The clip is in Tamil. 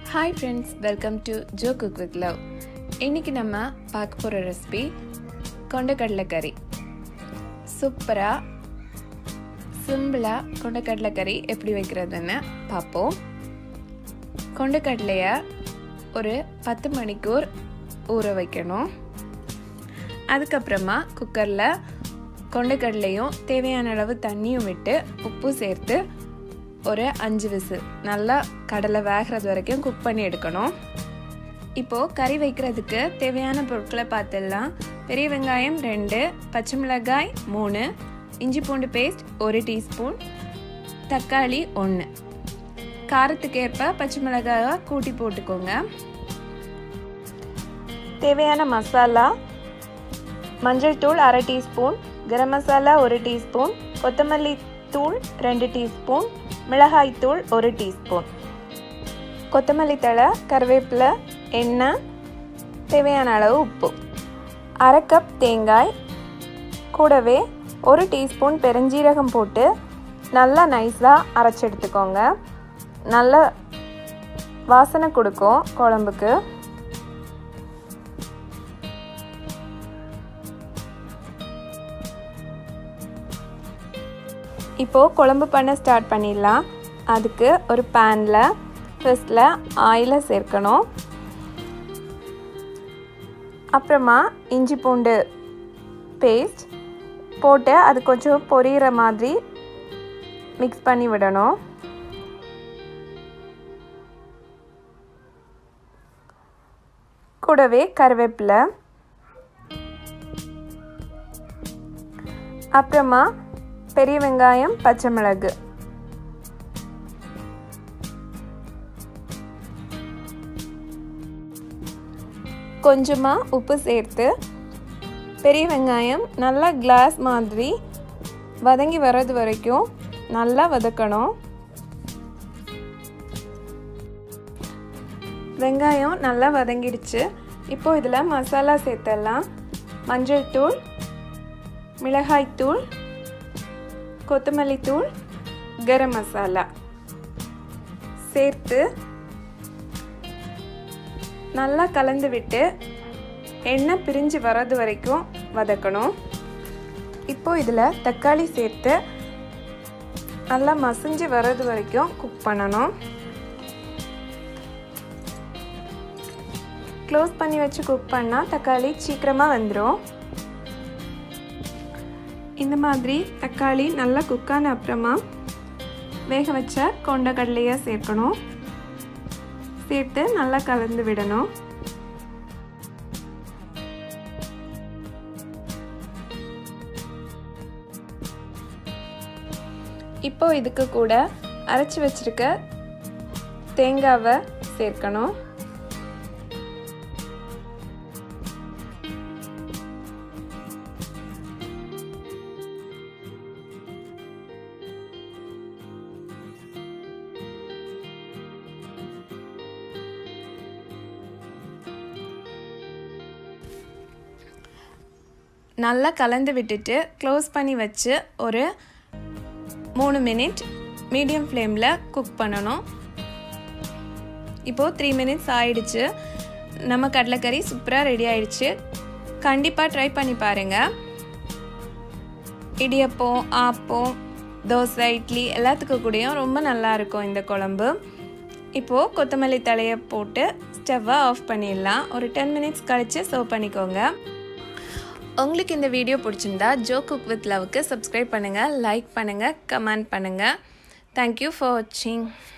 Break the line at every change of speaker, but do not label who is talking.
hi friends welcome to Jo Cook with Love இன்றைக்கி நம்ம பார்க்க போகிற ரெசிபி கொண்டக்கடலை கறி சூப்பராக சிம்பிளாக கொண்டக்கடலை கறி எப்படி வைக்கிறதுன்னு பார்ப்போம் கொண்டக்கடலையை ஒரு பத்து மணிக்கூர் ஊற வைக்கணும் அதுக்கப்புறமா குக்கரில் கொண்டக்கடலையும் தேவையான அளவு தண்ணியும் விட்டு உப்பு சேர்த்து ஒரு அஞ்சு விசில் நல்லா கடலை வேகிறது வரைக்கும் குக் பண்ணி எடுக்கணும் இப்போது கறி வைக்கிறதுக்கு தேவையான பொருட்களை பார்த்துடலாம் பெரிய வெங்காயம் ரெண்டு பச்சை மிளகாய் மூணு இஞ்சி பூண்டு பேஸ்ட் ஒரு டீஸ்பூன் தக்காளி ஒன்று காரத்துக்கு ஏற்ப பச்சை மிளகாயை கூட்டி போட்டுக்கோங்க தேவையான மசாலா மஞ்சள் தூள் அரை டீஸ்பூன் கரம் மசாலா ஒரு டீஸ்பூன் கொத்தமல்லி தூள் ரெண்டு டீஸ்பூன் மிளகாய் தூள் ஒரு டீஸ்பூன் கொத்தமல்லி தழை கருவேப்பிலை எண்ணெய் தேவையான அளவு உப்பு அரை கப் தேங்காய் கூடவே ஒரு டீஸ்பூன் பெருஞ்சீரகம் போட்டு நல்லா நைஸாக அரைச்சி எடுத்துக்கோங்க நல்ல வாசனை கொடுக்கும் குழம்புக்கு இப்போது குழம்பு பண்ண ஸ்டார்ட் பண்ணிடலாம் அதுக்கு ஒரு பேனில் ஃபஸ்ட்டில் ஆயிலை சேர்க்கணும் அப்புறமா இஞ்சி பூண்டு பேஸ்ட் போட்டு அது கொஞ்சம் பொரியிற மாதிரி மிக்ஸ் பண்ணி விடணும் கூடவே கருவேப்பிலை அப்புறமா பெரிய வெங்காயம் பச்சை மிளகு கொஞ்சமாக உப்பு சேர்த்து பெரிய வெங்காயம் நல்லா கிளாஸ் மாதிரி வதங்கி வர்றது வரைக்கும் நல்லா வதக்கணும் வெங்காயம் நல்லா வதங்கிடுச்சு இப்போ இதில் மசாலா சேர்த்துடலாம் மஞ்சள் தூள் மிளகாய் தூள் கொத்தமல்லி தூள் கரம் மசாலா சேர்த்து நல்லா கலந்து விட்டு எண்ணெய் பிரிஞ்சு வர்றது வரைக்கும் வதக்கணும் இப்போ இதில் தக்காளி சேர்த்து நல்லா மசிஞ்சு வர்றது வரைக்கும் குக் பண்ணணும் க்ளோஸ் பண்ணி வச்சு குக் பண்ணால் தக்காளி சீக்கிரமாக வந்துடும் இந்த மாதிரி தக்காளி நல்லா குக்கான அப்புறமா வேக வச்ச கொண்ட கடலையை சேர்க்கணும் சேர்த்து நல்லா கலந்து விடணும் இப்போ இதுக்கு கூட அரைச்சி வச்சிருக்க தேங்காவை சேர்க்கணும் நல்லா கலந்து விட்டுட்டு க்ளோஸ் பண்ணி வச்சு ஒரு மூணு மினிட் மீடியம் ஃப்ளேமில் குக் பண்ணணும் இப்போது த்ரீ மினிட்ஸ் ஆயிடுச்சு நம்ம கடலைக்கறி சூப்பராக ரெடி ஆயிடுச்சு கண்டிப்பாக ட்ரை பண்ணி பாருங்கள் இடியப்பம் ஆப்பம் தோசை இட்லி எல்லாத்துக்கு கூடயும் ரொம்ப நல்லா இருக்கும் இந்த குழம்பு இப்போது கொத்தமல்லி தலையை போட்டு ஸ்டவ்வை ஆஃப் பண்ணிடலாம் ஒரு டென் மினிட்ஸ் கழித்து சர்வ் பண்ணிக்கோங்க உங்களுக்கு இந்த வீடியோ பிடிச்சிருந்தா ஜோ குக் வித் லவ்க்கு சப்ஸ்கிரைப் பண்ணுங்கள் லைக் பண்ணுங்கள் கமெண்ட் பண்ணுங்கள் தேங்க்யூ ஃபார் வாட்சிங்